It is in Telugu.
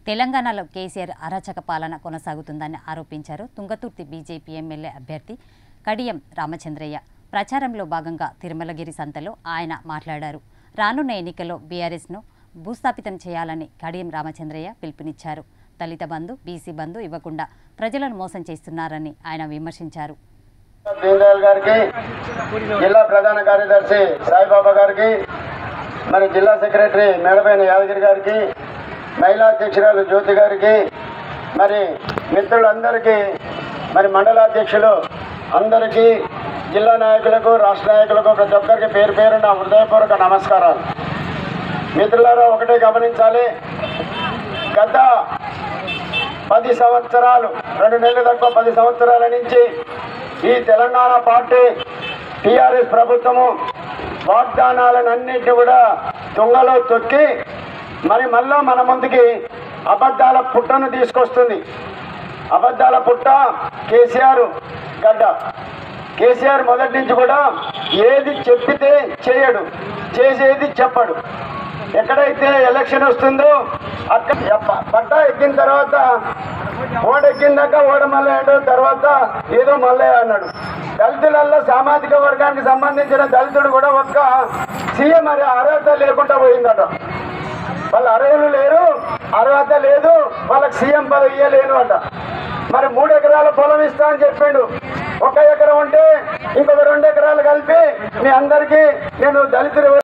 తెలంగాణలో కేసీఆర్ అరాచక పాలన కొనసాగుతుందని ఆరోపించారు తుంగతుర్తి బీజేపీ ఎమ్మెల్యే అభ్యర్థి కడియం రామచంద్రయ్య ప్రచారంలో భాగంగా తిరుమలగిరి సంతలో ఆయన మాట్లాడారు రానున్న ఎన్నికల్లో బీఆర్ఎస్ను భూస్థాపితం చేయాలని కడియం రామచంద్రయ్య పిలుపునిచ్చారు దళిత బంధు బీసీ బంధు ఇవ్వకుండా ప్రజలను మోసం చేస్తున్నారని ఆయన విమర్శించారు దీన్ దయాళ్ గారికి జిల్లా ప్రధాన కార్యదర్శి సాయిబాబా గారికి మరి జిల్లా సెక్రటరీ మేడపైన యాదగిరి గారికి మహిళా అధ్యక్షురాలు జ్యోతి గారికి మరి మిత్రులందరికీ మరి మండలాధ్యక్షులు అందరికీ జిల్లా నాయకులకు రాష్ట్ర నాయకులకు ప్రతి ఒక్కరికి పేరు పేరు నా హృదయపూర్వక నమస్కారాలు మిత్రులారా ఒకటే గమనించాలి గత పది సంవత్సరాలు రెండు నెలలు తక్కువ పది సంవత్సరాల నుంచి ఈ తెలంగాణ పార్టీ టీఆర్ఎస్ ప్రభుత్వము వాగ్దానాలన్నింటినీ కూడా తుంగలో తొక్కి మరి మళ్ళా మన ముందుకి అబద్ధాల పుట్టను తీసుకొస్తుంది అబద్ధాల పుట్ట కేసీఆర్ గడ్డ కేసీఆర్ మొదటి నుంచి కూడా ఏది చెప్పితే చేయడు చేసేది చెప్పడు ఎక్కడైతే ఎలక్షన్ వస్తుందో అక్కడ ఎప్ప- పట్టా ఎక్కిన తర్వాత ఓడ ఎక్కిందాక ఓడ మల్లయ్య తర్వాత ఏదో మల్లయ్య అన్నాడు దళితులలో సామాజిక వర్గానికి సంబంధించిన దళితుడు కూడా ఒక్క సీఎం మరి అర్హత లేకుండా పోయిందట వాళ్ళు అర్హులు లేరు అర్హత లేదు వాళ్ళకి సీఎం పదవి ఇయ్యలేను అట మరి మూడు ఎకరాల పొలం ఇస్తా అని చెప్పిండు ఒక ఎకరం ఉంటే ఇంకొక రెండు ఎకరాలు కలిపి మీ అందరికీ నేను దళితులు